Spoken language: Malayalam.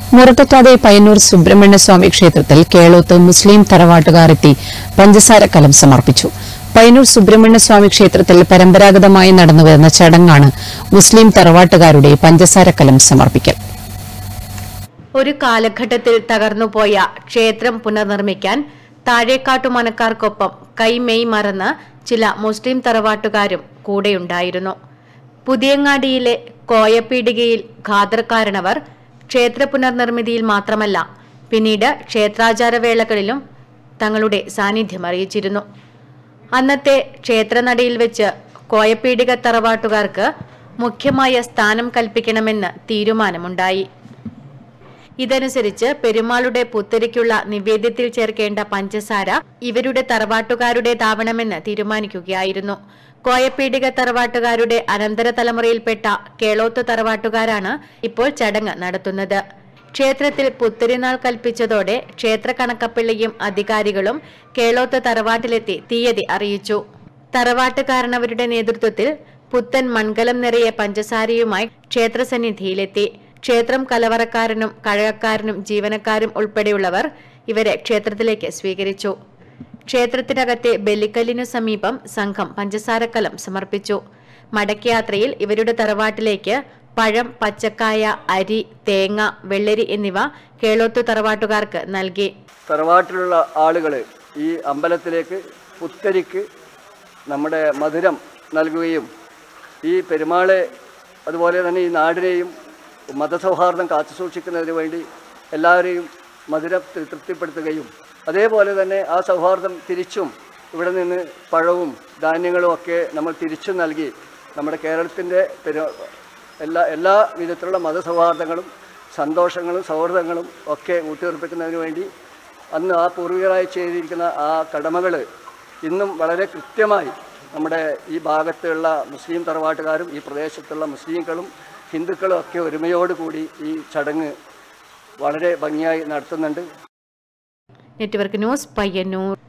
മുറത്തറ്റാതെ പയ്യന്നൂർ സുബ്രഹ്മണ്യ സ്വാമി ക്ഷേത്രത്തിൽ കേളോത്ത് മുസ്ലിം തറവാട്ടുകാർ എത്തി പഞ്ചസാര കലം സമർപ്പിച്ചു പയ്യന്നൂർ സുബ്രഹ്മണ്യ സ്വാമി ക്ഷേത്രത്തിൽ പരമ്പരാഗതമായി നടന്നുവരുന്ന ചടങ്ങാണ് മുസ്ലിം തറവാട്ടുകാരുടെ പഞ്ചസാര കലം സമർപ്പിക്കൽ ഒരു കാലഘട്ടത്തിൽ തകർന്നുപോയ ക്ഷേത്രം പുനർനിർമ്മിക്കാൻ താഴേക്കാട്ടുമനക്കാർക്കൊപ്പം കൈമെയ് മറന്ന് ചില മുസ്ലിം തറവാട്ടുകാരും കൂടെയുണ്ടായിരുന്നു പുതിയങ്ങാടിയിലെ കോയപ്പീടികയിൽ ഖാദർക്കാരണവർ ക്ഷേത്ര പുനർനിർമ്മിതിയിൽ മാത്രമല്ല പിന്നീട് ക്ഷേത്രാചാരവേളകളിലും തങ്ങളുടെ സാന്നിധ്യം അറിയിച്ചിരുന്നു അന്നത്തെ ക്ഷേത്രനടയിൽ വെച്ച് കോയപ്പീടിക തറവാട്ടുകാർക്ക് മുഖ്യമായ സ്ഥാനം കൽപ്പിക്കണമെന്ന് തീരുമാനമുണ്ടായി ഇതനുസരിച്ച് പെരുമാളുടെ പുത്തരിക്കുള്ള നിവേദ്യത്തിൽ ചേർക്കേണ്ട പഞ്ചസാര ഇവരുടെ തറവാട്ടുകാരുടേതാവണമെന്ന് തീരുമാനിക്കുകയായിരുന്നു കോയപ്പീടിക തറവാട്ടുകാരുടെ അനന്തര തലമുറയിൽപ്പെട്ട കേളോത്ത് തറവാട്ടുകാരാണ് ഇപ്പോൾ ചടങ്ങ് നടത്തുന്നത് ക്ഷേത്രത്തിൽ പുത്തരിനാൾ കൽപ്പിച്ചതോടെ ക്ഷേത്ര കണക്കപ്പിള്ളിയും അധികാരികളും കേളോത്ത് തറവാട്ടിലെത്തി തീയതി അറിയിച്ചു തറവാട്ടുകാരനവരുടെ നേതൃത്വത്തിൽ പുത്തൻ മൺകലം നിറയെ പഞ്ചസാരയുമായി ക്ഷേത്രസന്നിധിയിലെത്തി ക്ഷേത്രം കലവറക്കാരനും കഴകക്കാരനും ജീവനക്കാരും ഉൾപ്പെടെയുള്ളവർ ഇവരെ ക്ഷേത്രത്തിലേക്ക് സ്വീകരിച്ചു ക്ഷേത്രത്തിനകത്തെ ബലിക്കല്ലിനു സമീപം സംഘം പഞ്ചസാരക്കലം സമർപ്പിച്ചു മടക്കയാത്രയിൽ ഇവരുടെ തറവാട്ടിലേക്ക് പഴം പച്ചക്കായ അരി തേങ്ങ വെള്ളരി എന്നിവ കേളോത്തു തറവാട്ടുകാർക്ക് നൽകി തറവാട്ടിലുള്ള ആളുകൾ ഈ അമ്പലത്തിലേക്ക് പുത്തരിക്ക് നമ്മുടെ മധുരം നൽകുകയും ഈ പെരുമാളെ അതുപോലെ തന്നെ ഈ നാടിനെയും മതസൗഹാർദ്ദം കാത്തു സൂക്ഷിക്കുന്നതിന് വേണ്ടി എല്ലാവരെയും മധുരം തൃ- തൃപ്തിപ്പെടുത്തുകയും അതേപോലെ തന്നെ ആ സൗഹാർദ്ദം തിരിച്ചും ഇവിടെ നിന്ന് പഴവും ധാന്യങ്ങളും ഒക്കെ നമ്മൾ തിരിച്ചു നൽകി നമ്മുടെ കേരളത്തിൻ്റെ പെരു എല്ലാ എല്ലാ വിധത്തിലുള്ള മതസൗഹാർദ്ദങ്ങളും സന്തോഷങ്ങളും സൗഹൃദങ്ങളും ഒക്കെ ഊട്ടിയുറപ്പിക്കുന്നതിന് വേണ്ടി അന്ന് ആ പൂർവികരായി ചെയ്തിരിക്കുന്ന ആ കടമകൾ ഇന്നും വളരെ കൃത്യമായി നമ്മുടെ ഈ ഭാഗത്തുള്ള മുസ്ലിം തറവാട്ടുകാരും ഈ പ്രദേശത്തുള്ള മുസ്ലിങ്ങളും ഹിന്ദുക്കളും ഒക്കെ ഒരുമയോടുകൂടി ഈ ചടങ്ങ് വളരെ ഭംഗിയായി നടത്തുന്നുണ്ട് നെറ്റ്വർക്ക് ന്യൂസ് പയ്യന്നൂർ